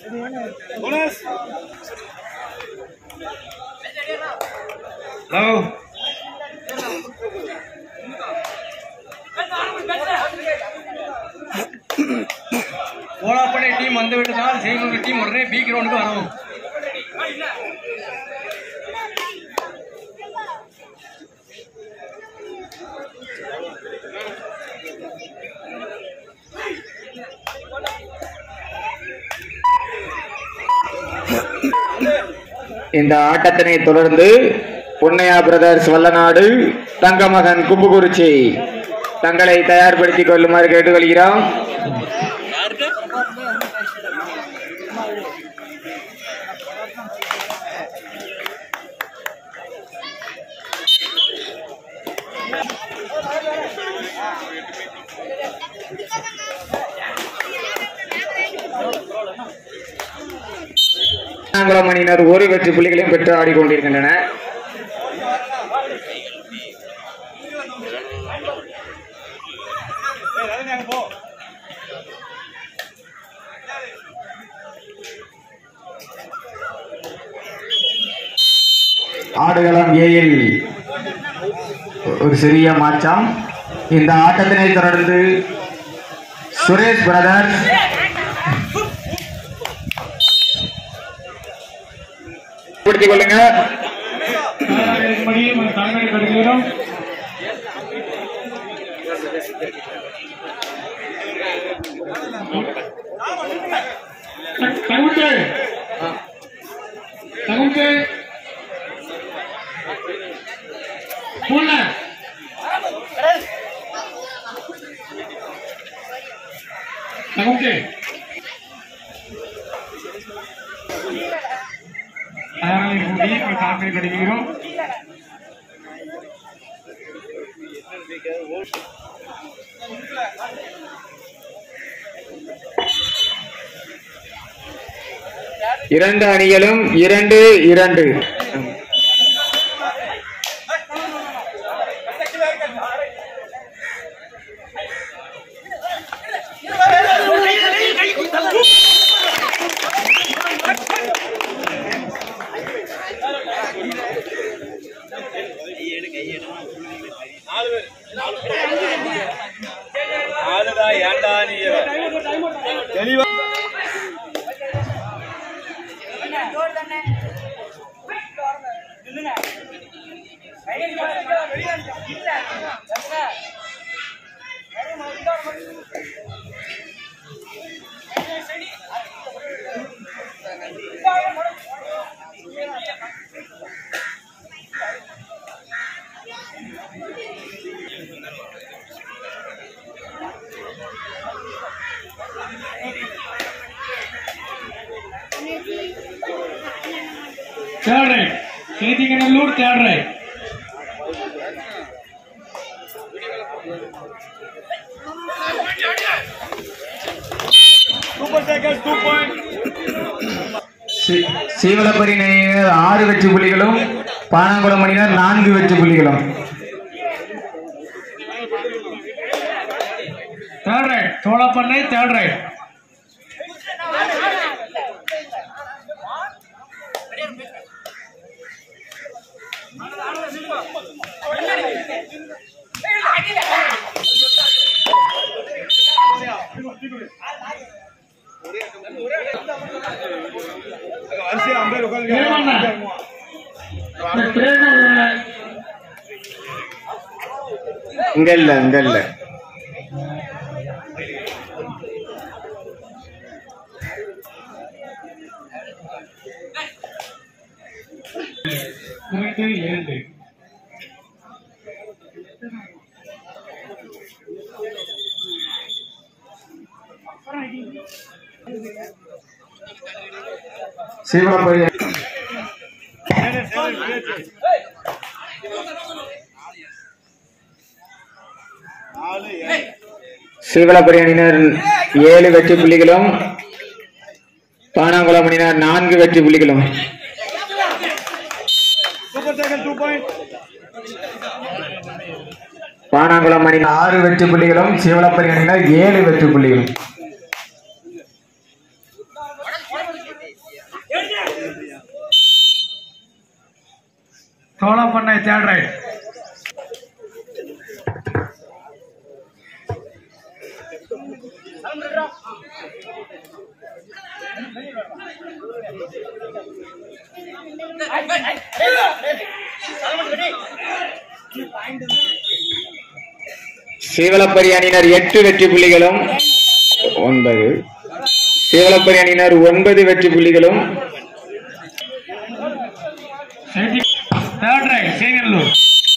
Hello ஓலாப்படை team வந்து விட்டதால் Sivaganga team உடனே பி கிரவுண்டுக்கு வரவும் இந்த ஆட்டத்தினை தொடர்ந்து பொன்னையா பிரதர்ஸ் வல்லநாடு தங்கமகன் கும்புகுறிச்சி தங்களை தயார்படுத்திக் கொள்ளுமாறு கேட்டுக்கொள்கிறோம் நாங்குளம் அணியினர் ஒரு வெற்றி புள்ளிகளையும் பெற்று ஆடிக்கொண்டிருக்கின்றனர் ஆடுகளம் ஏயில் ஒரு சிறிய மாற்றம் இந்த ஆட்டத்தினை தொடர்ந்து சுரேஷ் பிரதர்ஸ் படுத்திக் கொள்ளுங்க தகுந்தே தகுந்தே போல தகுந்தே தயாராக கூடி தாக்கல் கிடைக்கிறோம் இரண்டு அணிகளும் இரண்டு இரண்டு ஆளுடா ஏன்டா நீ தெளிவா third right Sethiganallur third right super tackles two point சி- சீவலப்பரி அணியினர் ஆறு வெற்றி புள்ளிகளும் பானாங்குளம் அணியினர் நான்கு வெற்றி புள்ளிகளும் third right Cholapannai third right வரிசையா அம்பேர் உட்காந்து பிரேமண்ணா. இந்த பிரேமண்ணா. இங்க இல்ல இங்க இல்ல இரண்டு இரண்டு சீவலப்பரி சீவலப்பரி அணியினர் ஏழு வெற்றி புள்ளிகளும் பானாங்குளம் அணியினர் நான்கு வெற்றி புள்ளிகளும் super tackle two point Panangulam அணியினர் ஆறு வெற்றி புள்ளிகளும் சீவலப்பரி அணியினர் ஏழு வெற்றி புள்ளிகளும் சோழப்பண்ணை தேர்ட் ரைட் சீவலப்பரி அணியினர் எட்டு வெற்றி புள்ளிகளும் ஒன்பது சீவலப்பரி அணியினர் ஒன்பது வெற்றி புள்ளிகளும் தேர்ட் ரைட் சேங்கல்லூர்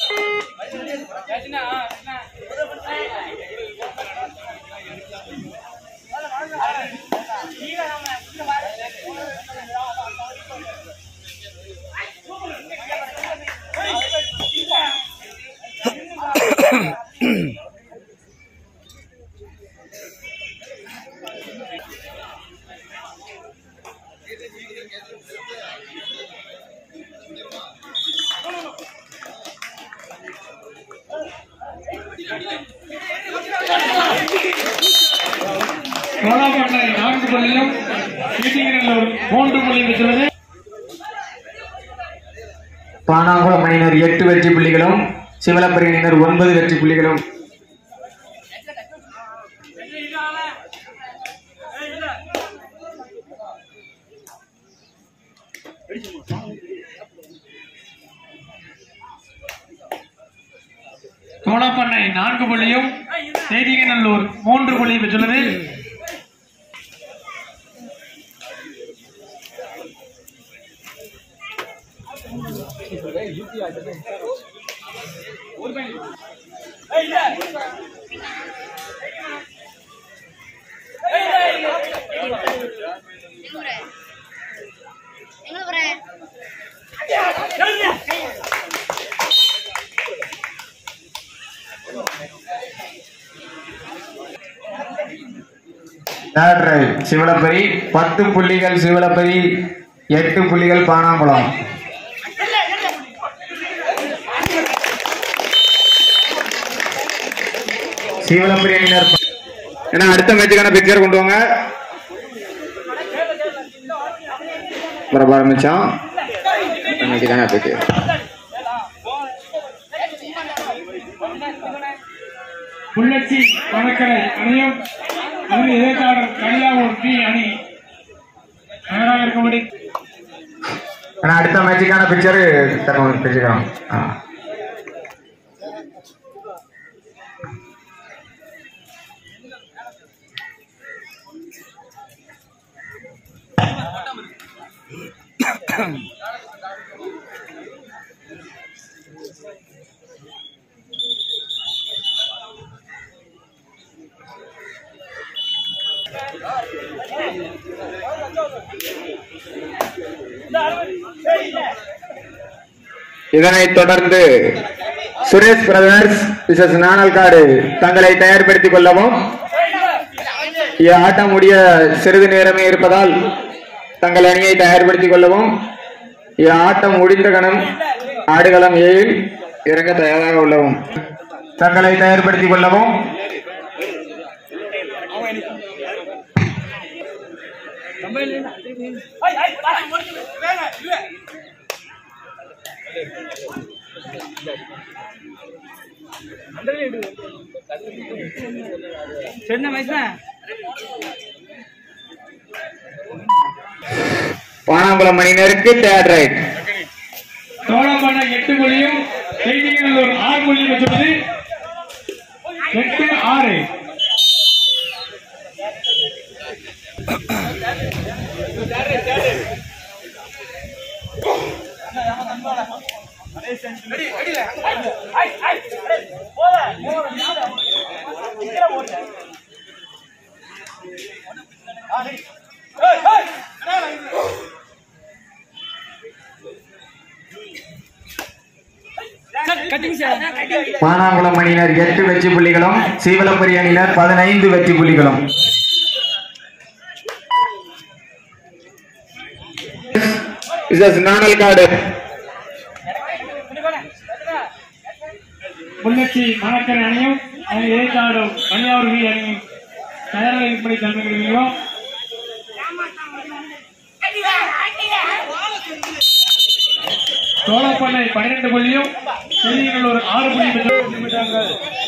சோழப்பண்ணை நான்கு புள்ளியும் கீழ்த்திங்கநல்லூர் மூன்று புள்ளி பெற்றுள்ளது பானாங்குளம் அணியினர் எட்டு வெற்றி புள்ளிகளும் சிவலப்பரி அணியினர் ஒன்பது வெற்றி புள்ளிகளும் சோழப்பண்ணை நான்கு புள்ளியும் செய்திகநல்லூர் மூன்று புள்ளி பெற்றுள்ளது எங்க போறேன் தேர்ட் ரைட் சிவலப்பரி பத்து புள்ளிகள் சிவலப்பரி எட்டு புள்ளிகள் பானாங்குளம் சிவலப்பரி அணியினர் ப- ஏன்னா அடுத்த மேட்சுக்கான பிக்சர் கொண்டு வாங்க பிரபா ஆரம்பிச்சோம் மேட்சுக்கான பிக்சர் புள்ளச்சி வடக்கரை அணியும் அதன் எதிர்காலம் கலியாவூர் பி அணி தயாராக இருக்கும்படி ஏன்னா அடுத்த மேட்சுக்கான பிக்சர் தருவோம் பிடிச்சிக்கலாம் ஆ இதனைத் தொடர்ந்து சுரேஷ் பிரதர்ஸ் விசஸ் நாணல்காடு தங்களை தயார்படுத்திக் கொள்ளவும் ஆட்டம் முடிய சிறிது நேரமே இருப்பதால் தங்கள் அணியை தயார்படுத்திக் கொள்ளவும் ஆட்டம் முடிந்த கணம் ஆடுகளம் ஏழில் இறங்க தயாராக உள்ளவும் தங்களை தயார்படுத்திக் கொள்ளவும் பானாங்குளம் மணினருக்கு தேர்ட் ரைட் சோழப்பண்ணை எட்டு புள்ளியும் செய்திகநல்லூர் ஆறு புள்ளி பெற்றுள்ளது எட்டு ஆறு பானாங்குளம் அணியினர் எட்டு வெற்றி புள்ளிகளும் சீவலப்பரி அணியினர் பதினைந்து வெற்றி புள்ளிகளும் நாணல்காடு புள்ளச்சி மணக்கரை அணியும் அதன் எதிர்காலம் கலியாவூர் பி அணியும் தயாராக இருக்கும்படி தந்துகிறீங்களோ சோழப்பண்ணை பன்னிரண்டு புள்ளியும் செய்திகளூர் ஆறு புள்ளி பெற்று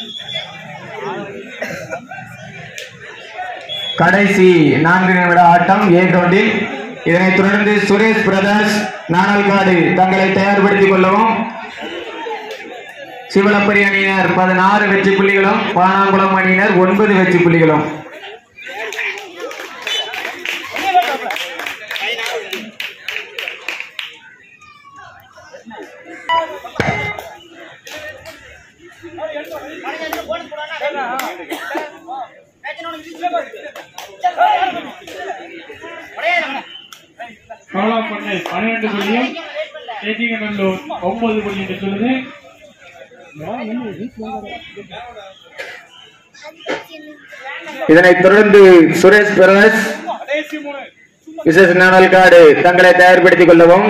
கடைசி நான்கு நிமிட ஆட்டம் ஏ கிரவுண்டில் இதனைத் தொடர்ந்து சுரேஷ் பிரதர்ஸ் நாணல்காடு தங்களை தயார்படுத்திக் கொள்ளவும் சிவலப்பரி அணியினர் பதினாறு வெற்றி புள்ளிகளும் பானாங்குளம் அணியினர் ஒன்பது வெற்றி புள்ளிகளும் சோழப்பண்ணை பன்னிரண்டு புள்ளியும் செய்திகளூர் ஒன்பது புள்ளி பெற்றுள்ளது இதனைத் தொடர்ந்து சுரேஷ் பிரதர்ஸ் கடைசி மூணு விசேஷ நாணல்காடு தங்களை தயார்படுத்திக் கொள்ளவும்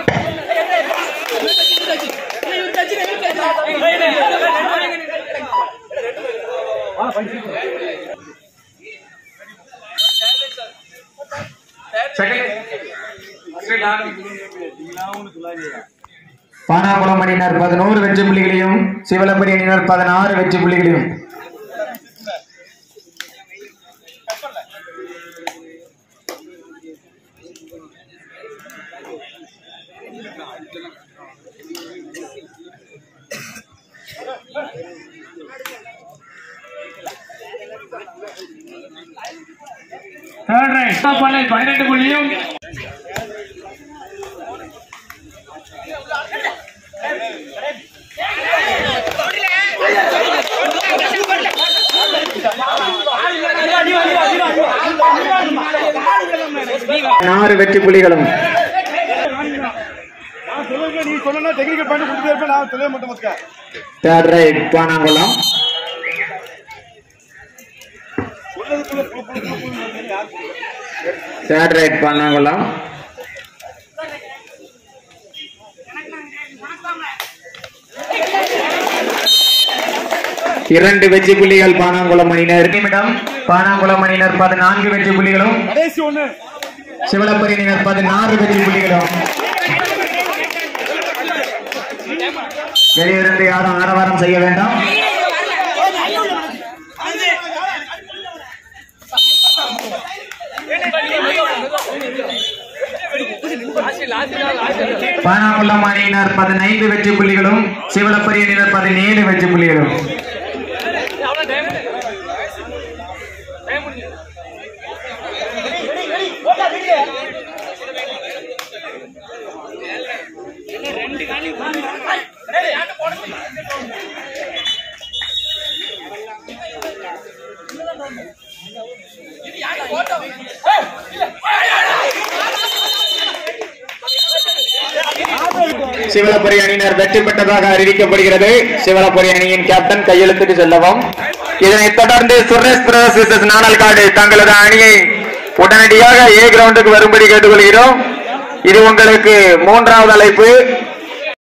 பானாகுளம் அணியினர் பதினோரு வெற்றி புள்ளிகளையும் சிவலப்பரி அணியினர் பதினாறு வெற்றி புள்ளிகளையும் தேர்ட் ரைட் சோழப்பண்ணை பன்னிரண்டு புள்ளியும் ஆறு வெற்றி புள்ளிகளும் நான் சொல்லுங்க நீ சொன்னா டெக்னிக்கல் பண்ணி கொடுத்துட்டே இருப்பேன் நான் சொல்ல மட்டும் மொத்தக்க தேர்ட் ரைட் பானாங்குளம் சொல்றதுக்குள்ள புழு புழு புழு புழுன்னு யாருக்கு தெரியும்? தேர்ட் ரைட் பானாங்குளம் இரண்டு வெற்றி புள்ளிகள் பானாங்குளம் அணியினர் நிமிடம் பானாங்குளம் அணியினர் பதினான்கு வெற்றி புள்ளிகளும் கடைசி ஒண்ணு சிவலப்பரி அணியினர் பதினாறு வெற்றி புள்ளிகளும் வெளியிருந்து யாரும் ஆரவாரம் செய்ய வேண்டாம் பானாங்குளம் அணியினர் பதினைந்து வெற்றி புள்ளிகளும் சிவலப்பரி அணியினர் பதினேழு வெற்றி புள்ளிகளும் சிவலப்பரி அணியினர் வெற்றி பெற்றதாக அறிவிக்கப்படுகிறது சிவலப்பரி அணியின் கேப்டன் கையெழுத்துக்கு செல்லவும் இதனைத் தொடர்ந்து சுரேஷ் பிரதர்ஸ் விசஸ் நாணல்காடு தங்களது அணியை உடனடியாக ஏ கிரவுண்டுக்கு வரும்படி கேட்டுக்கொள்கிறோம் இது உங்களுக்கு மூன்றாவது அழைப்பு